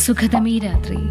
സുഖതമീ രാത്രി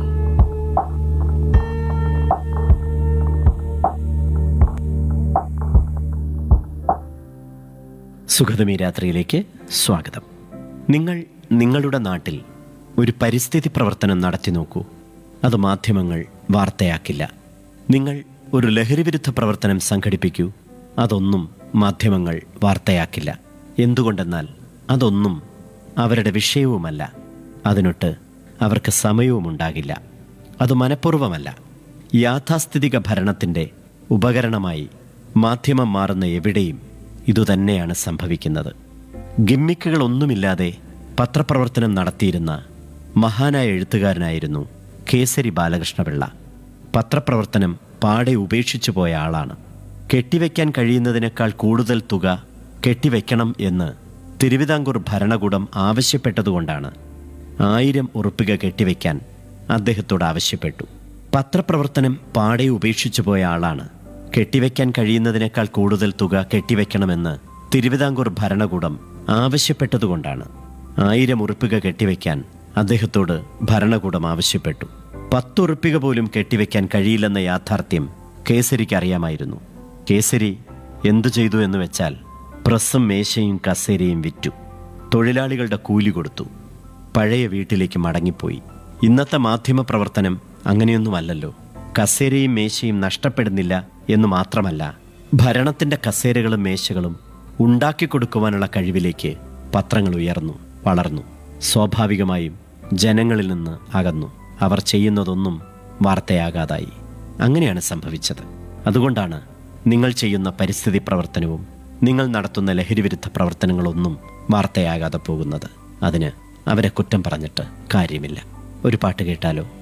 സുഖതമി രാത്രിയിലേക്ക് സ്വാഗതം നിങ്ങൾ നിങ്ങളുടെ നാട്ടിൽ ഒരു പരിസ്ഥിതി പ്രവർത്തനം നടത്തി നോക്കൂ അത് മാധ്യമങ്ങൾ വാർത്തയാക്കില്ല നിങ്ങൾ ഒരു ലഹരിവിരുദ്ധ പ്രവർത്തനം സംഘടിപ്പിക്കൂ അതൊന്നും മാധ്യമങ്ങൾ വാർത്തയാക്കില്ല എന്തുകൊണ്ടെന്നാൽ അതൊന്നും അവരുടെ വിഷയവുമല്ല അതിനൊട്ട് അവർക്ക് സമയവുമുണ്ടാകില്ല അത് മനഃപൂർവ്വമല്ല യാഥാസ്ഥിതിക ഭരണത്തിൻ്റെ ഉപകരണമായി മാധ്യമം മാറുന്ന എവിടെയും ഇതുതന്നെയാണ് സംഭവിക്കുന്നത് ഗിമ്മിക്കുകളൊന്നുമില്ലാതെ പത്രപ്രവർത്തനം നടത്തിയിരുന്ന മഹാനായ എഴുത്തുകാരനായിരുന്നു കേസരി ബാലകൃഷ്ണപിള്ള പത്രപ്രവർത്തനം പാടെ ഉപേക്ഷിച്ചു പോയ ആളാണ് കെട്ടിവെക്കാൻ കഴിയുന്നതിനേക്കാൾ കൂടുതൽ തുക കെട്ടിവെക്കണം എന്ന് തിരുവിതാംകൂർ ഭരണകൂടം ആവശ്യപ്പെട്ടതുകൊണ്ടാണ് ആയിരം ഉറുപ്പിക കെട്ടിവെക്കാൻ അദ്ദേഹത്തോട് ആവശ്യപ്പെട്ടു പത്രപ്രവർത്തനം പാടെ ഉപേക്ഷിച്ചു പോയ ആളാണ് കെട്ടിവെക്കാൻ കഴിയുന്നതിനേക്കാൾ കൂടുതൽ തുക കെട്ടിവെക്കണമെന്ന് തിരുവിതാംകൂർ ഭരണകൂടം ആവശ്യപ്പെട്ടതുകൊണ്ടാണ് ആയിരം ഉറുപ്പിക കെട്ടിവെക്കാൻ അദ്ദേഹത്തോട് ഭരണകൂടം ആവശ്യപ്പെട്ടു പത്തുറുപ്പിക പോലും കെട്ടിവെക്കാൻ കഴിയില്ലെന്ന യാഥാർത്ഥ്യം കേസരിക്ക് അറിയാമായിരുന്നു കേസരി എന്തു ചെയ്തു എന്ന് വെച്ചാൽ പ്രസ്സും മേശയും കസേരയും വിറ്റു തൊഴിലാളികളുടെ കൂലി കൊടുത്തു പഴയ വീട്ടിലേക്ക് മടങ്ങിപ്പോയി ഇന്നത്തെ മാധ്യമ പ്രവർത്തനം അങ്ങനെയൊന്നുമല്ലല്ലോ കസേരയും മേശയും നഷ്ടപ്പെടുന്നില്ല എന്ന് മാത്രമല്ല ഭരണത്തിന്റെ കസേരകളും മേശകളും ഉണ്ടാക്കിക്കൊടുക്കുവാനുള്ള കഴിവിലേക്ക് പത്രങ്ങൾ ഉയർന്നു വളർന്നു സ്വാഭാവികമായും ജനങ്ങളിൽ നിന്ന് അകന്നു അവർ ചെയ്യുന്നതൊന്നും വാർത്തയാകാതായി അങ്ങനെയാണ് സംഭവിച്ചത് അതുകൊണ്ടാണ് നിങ്ങൾ ചെയ്യുന്ന പരിസ്ഥിതി പ്രവർത്തനവും നിങ്ങൾ നടത്തുന്ന ലഹരിവിരുദ്ധ പ്രവർത്തനങ്ങളൊന്നും വാർത്തയാകാതെ പോകുന്നത് അതിന് അവരെ കുറ്റം പറഞ്ഞിട്ട് കാര്യമില്ല ഒരു പാട്ട് കേട്ടാലോ